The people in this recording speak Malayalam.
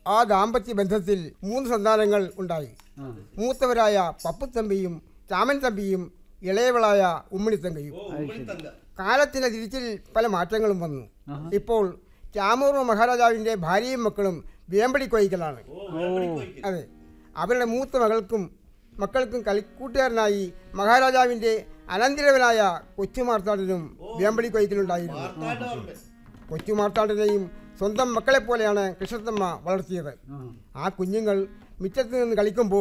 ആ ദാമ്പത്യ ബന്ധത്തിൽ മൂന്ന് സന്താനങ്ങൾ ഉണ്ടായി ആ. മൂത്തവരായ പപ്പുത്തമ്പിയും ചാമൻ തമ്പിയും ഇളയവളായ ഉമ്മിണിത്തങ്കയും കാലത്തിന് തിരിച്ചിൽ പല മാറ്റങ്ങളും വന്നു ആഹാ. ഇപ്പോൾ ചാമൂർ മഹാരാജാവിൻ്റെ ഭാര്യയും മക്കളും വേമ്പടി കൊയ്ക്കലാണ് അതെ അവരുടെ മൂത്ത മകൾക്കും മക്കൾക്കും കളിക്കൂട്ടുകാരനായി മഹാരാജാവിൻ്റെ അനന്തരവനായ കൊച്ചുമാർത്താടനും വേമ്പടി കൊയ്ക്കലുണ്ടായിരുന്നു കൊച്ചുമാർത്താടനെയും സ്വന്തം മക്കളെപ്പോലെയാണ് കൃഷ്ണത്തമ്മ വളർത്തിയത് ആ. ആ കുഞ്ഞുങ്ങൾ മുറ്റത്ത് നിന്ന് കളിക്കുമ്പോൾ